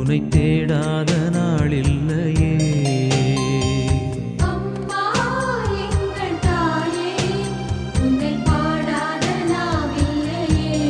உன்னை தேடாத நாளில்லையே அம்மா எங்கள் தாயே உன்னை பாடாத நாவில்லையே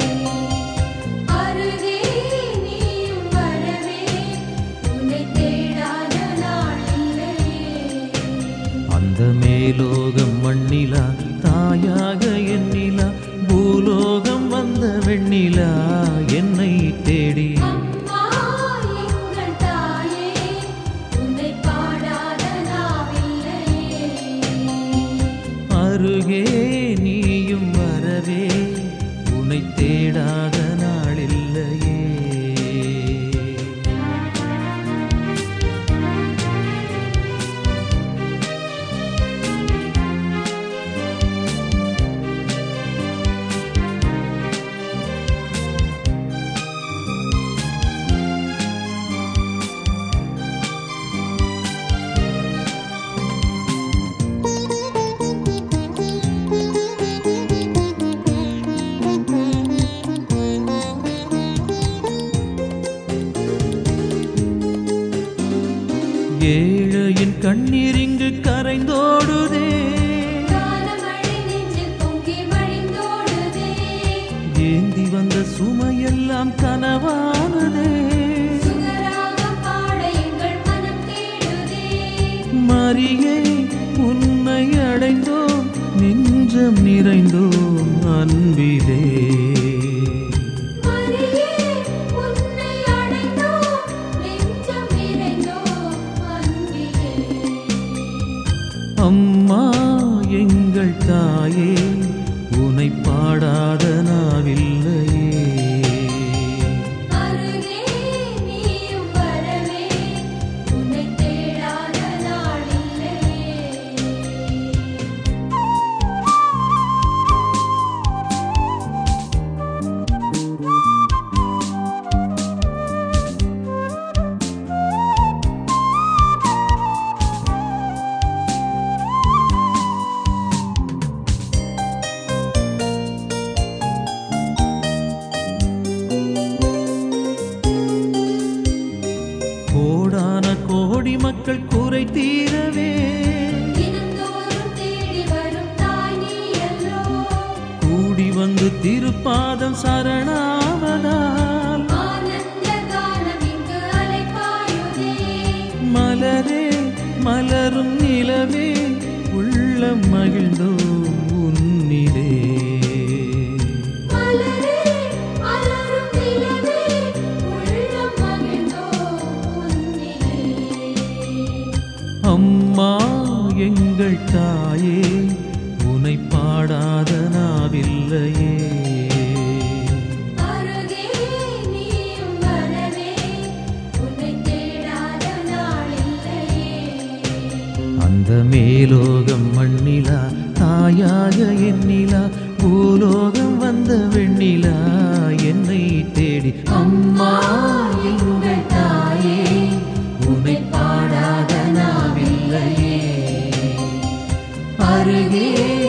அருகே நீயும் வரவே உன்னை தேடாத நாளில்லையே அந்த மேலோகம் மண்ணிலா தாயாக எண்ணிலா பூலோகம் வந்த வெண்ணிலா என்னை தேடி அம்மா எங்கள் தாயே உன்னை பாடாத நாவில்லையே அருகே நீயும் வரவே உன்னை தேடாத நாளில்லையே ஏழையின் கண்ணீர் இங்கு கரைந்தோடுதே காலமழை நெஞ்சில் பொங்கி வழிந்தோடுதே ஏந்தி வந்த சுமையெல்லாம் கனவானதே சுகராகம் பாட எங்கள் மனம் தேடுதே மரியே உன்னை அடைந்தோம் நெஞ்சம் நிறைந்தோம் அன்பிலே மரியே உன்னை அடைந்தோம் நெஞ்சம் நிறைந்தோம் அன்பிலே அம்மா எங்கள் தாயே உன்னை பாடாத நாவில்லையே அருகே நீயும் வரவே உன்னை தேடாத நாளில்லையே கோடான கோடி மக்கள் குறை தீரவே தினந்தோறும் தேடி வரும் தாய் நீ அல்லோ கூடி வந்து திருப்பாதம் சரணாவதால் ஆனந்த கானம் இங்கு அலைப்பாயுதே மலரே மலரும் நிலவே உள்ளம் மகிழ்ந்தோம் உன்னிலே மலரே மலரும் நிலவே உள்ளம் மகிழ்ந்தோம் உன்னிலே அம்மா எங்கள் தாயே உனை பாடாத நாவில்லையே அருகே நீயும் வரவே உன்னை தேடாத நாளில்லையே அந்த மேலோகம் மண்ணிலா தாயாக எண்ணிலா பூலோகம் வந்த வெண்ணிலா என்னை தேடி அம்மா எங்கள் தாயே உனை பாடாத நாவில்லையே அருகே